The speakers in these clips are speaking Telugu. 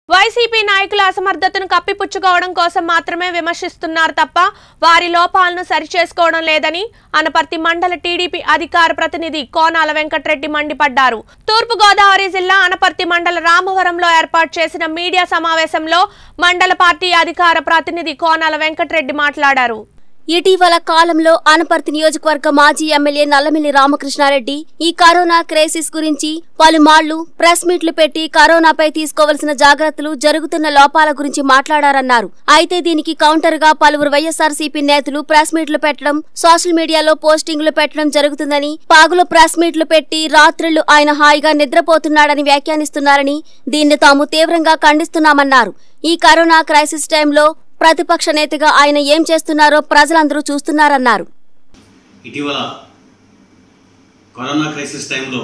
వైసీపీ నాయకుల అసమర్థతను కప్పిపుచ్చుకోవడం కోసం మాత్రమే విమర్శిస్తున్నారు తప్ప వారి లోపాలను సరిచేసుకోవడం లేదని అనపర్తి మండల టీడీపీ అధికార ప్రతినిధి కోనాల వెంకట్రెడ్డి మండిపడ్డారు తూర్పుగోదావరి జిల్లా అనపర్తి మండల రామవరంలో ఏర్పాటు చేసిన మీడియా సమావేశంలో మండల పార్టీ అధికార ప్రతినిధి కోనాల వెంకట్రెడ్డి మాట్లాడారు ఇటీవల కాలంలో ఆనపర్తి నియోజకవర్గ మాజీ ఎమ్మెల్యే నల్లమిల్లి రామకృష్ణారెడ్డి ఈ కరోనా క్రైసిస్ గురించి పలుమార్లు ప్రెస్ మీట్లు పెట్టి కరోనాపై తీసుకోవలసిన జాగ్రత్తలు జరుగుతున్న లోపాల గురించి మాట్లాడారన్నారు అయితే దీనికి కౌంటర్ గా పలువురు వైఎస్ఆర్సీపీ నేతలు ప్రెస్ మీట్లు పెట్టడం సోషల్ మీడియాలో పోస్టింగ్లు పెట్టడం జరుగుతుందని పాగులు ప్రెస్ మీట్లు పెట్టి రాత్రుళ్లు ఆయన హాయిగా నిద్రపోతున్నాడని వ్యాఖ్యానిస్తున్నారని దీన్ని తాము తీవ్రంగా ఖండిస్తున్నామన్నారు ఈ కరోనా క్రైసిస్ టైంలో ప్రతిపక్ష నేతగా ఆయన ఏం చేస్తున్నారో ప్రజలందరూ చూస్తున్నారన్నారు ఇటీవల కరోనా క్రైసిస్ టైంలో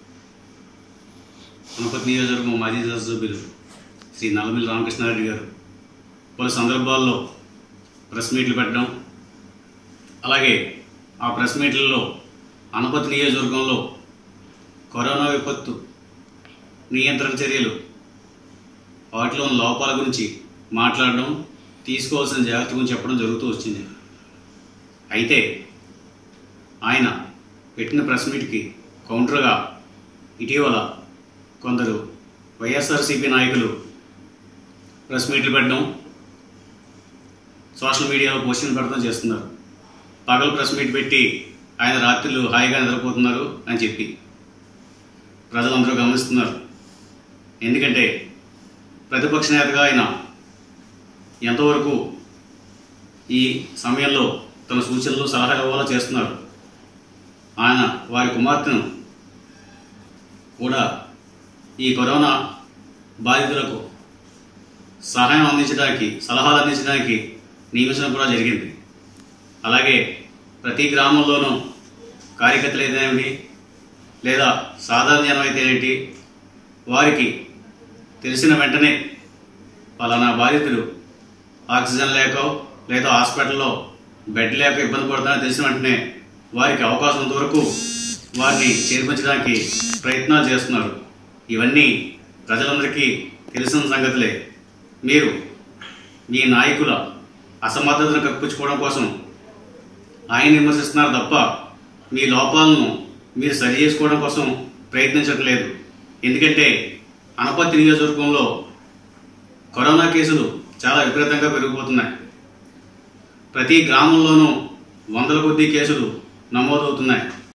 గణపతి నియోజకవర్గం మాజీ శాసనసభ్యులు శ్రీ నల్లమిల్లి రామకృష్ణారెడ్డి గారు పలు సందర్భాల్లో ప్రెస్ మీట్లు పెట్టడం అలాగే ఆ ప్రెస్ మీట్లలో అనపతి నియోజకవర్గంలో కరోనా విపత్తు నియంత్రణ చర్యలు వాటిలో ఉన్న లోపాల గురించి మాట్లాడడం తీసుకోవాల్సిన జాగ్రత్త గురించి చెప్పడం జరుగుతూ వచ్చింది అయితే ఆయన పెట్టిన ప్రెస్ మీట్కి కౌంటర్గా ఇటీవల కొందరు వైఎస్ఆర్సీపీ నాయకులు ప్రెస్ మీట్లు పెట్టడం సోషల్ మీడియాలో పోస్టింగ్ పెట్టడం చేస్తున్నారు పగలు ప్రెస్ మీట్ పెట్టి ఆయన రాత్రులు హాయిగా నిద్రపోతున్నారు అని చెప్పి ప్రజలందరూ గమనిస్తున్నారు ఎందుకంటే ప్రతిపక్ష నేతగా ఆయన ఎంతవరకు ఈ సమయంలో తన సూచనలు సలహాలు ఇవ్వాలో చేస్తున్నారు ఆయన వారి కుమార్తెను కూడా ఈ కరోనా బాధితులకు సహాయం అందించడానికి సలహాలు అందించడానికి నియమించడం కూడా జరిగింది అలాగే ప్రతి గ్రామంలోనూ కార్యకర్తలు అయితేనేమిటి లేదా సాధారణ జనం అయితే ఏంటి వారికి తెలిసిన వెంటనే పలానా బాధితులు ఆక్సిజన్ లేక లేదా హాస్పిటల్లో బెడ్ లేక ఇబ్బంది పడుతున్నారని తెలిసిన వెంటనే వారికి అవకాశం ఉన్నంత వరకు వారిని చేర్పించడానికి ప్రయత్నాలు చేస్తున్నారు ఇవన్నీ ప్రజలందరికీ తెలిసిన సంగతులే మీరు మీ నాయకుల అసమర్థతను కప్పించుకోవడం కోసం ఆయన విమర్శిస్తున్నారు తప్ప మీ లోపాలను మీరు సరి చేసుకోవడం కోసం ప్రయత్నించట్లేదు ఎందుకంటే అనపత్తి నియోజకవర్గంలో కరోనా కేసులు చాలా విపరీతంగా పెరిగిపోతున్నాయి ప్రతి గ్రామంలోనూ వందల కొద్దీ కేసులు నమోదవుతున్నాయి